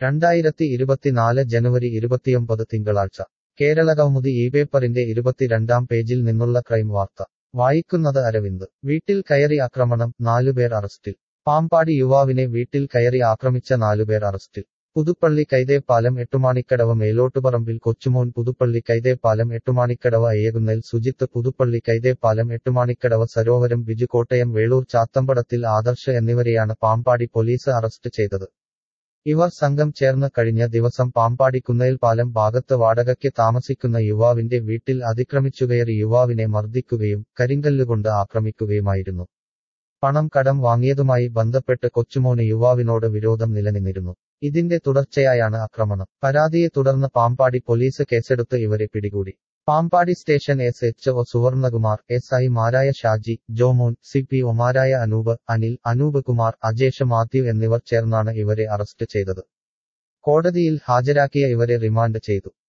രണ്ടായിരത്തി ഇരുപത്തിനാല് ജനുവരി ഇരുപത്തിയൊമ്പത് തിങ്കളാഴ്ച കേരളകൗമുദി ഈ പേപ്പറിന്റെ ഇരുപത്തിരണ്ടാം പേജിൽ നിന്നുള്ള ക്രൈം വാർത്ത വായിക്കുന്നത് അരവിന്ദ് വീട്ടിൽ കയറി ആക്രമണം നാലുപേർ അറസ്റ്റിൽ പാമ്പാടി യുവാവിനെ വീട്ടിൽ കയറി ആക്രമിച്ച നാലുപേർ അറസ്റ്റിൽ പുതുപ്പള്ളി കൈതേപ്പാലം എട്ടുമാണിക്കടവ് മേലോട്ടുപറമ്പിൽ കൊച്ചുമോൻ പുതുപ്പള്ളി കൈതേപ്പാലം എട്ടുമാണിക്കടവ് അയ്യകുന്നേൽ സുജിത്ത് പുതുപ്പള്ളി കൈതേപ്പാലം എട്ടുമാണിക്കടവ് സരോവരം ബിജു കോട്ടയം വേളൂർ ചാത്തമ്പടത്തിൽ ആദർശ് എന്നിവരെയാണ് പാമ്പാടി പോലീസ് അറസ്റ്റ് ചെയ്തത് ഇവർ സംഘം ചേർന്ന് കഴിഞ്ഞ ദിവസം പാമ്പാടി കുന്നേൽപാലം ഭാഗത്ത് വാടകയ്ക്ക് താമസിക്കുന്ന യുവാവിന്റെ വീട്ടിൽ അതിക്രമിച്ചുകയറി യുവാവിനെ മർദ്ദിക്കുകയും കരിങ്കല്ലുകൊണ്ട് ആക്രമിക്കുകയുമായിരുന്നു പണം കടം വാങ്ങിയതുമായി ബന്ധപ്പെട്ട് കൊച്ചുമോന് യുവാവിനോട് വിരോധം നിലനിന്നിരുന്നു ഇതിന്റെ തുടർച്ചയായാണ് ആക്രമണം പരാതിയെ തുടർന്ന് പാമ്പാടി പോലീസ് കേസെടുത്ത് ഇവരെ പിടികൂടി Pampady station S H O Suvarnakumar S I മാരായ ഷാജി ജോമോൻ സി പി ഒമാരായ അനൂപ് അനിൽ അനൂപ് കുമാർ അജേഷ് മാത്യു എന്നിവർ ചേർന്നാണ് ഇവരെ അറസ്റ്റ് ചെയ്തത് കോടതിയിൽ ഹാജരാക്കിയ ഇവരെ റിമാൻഡ് ചെയ്തു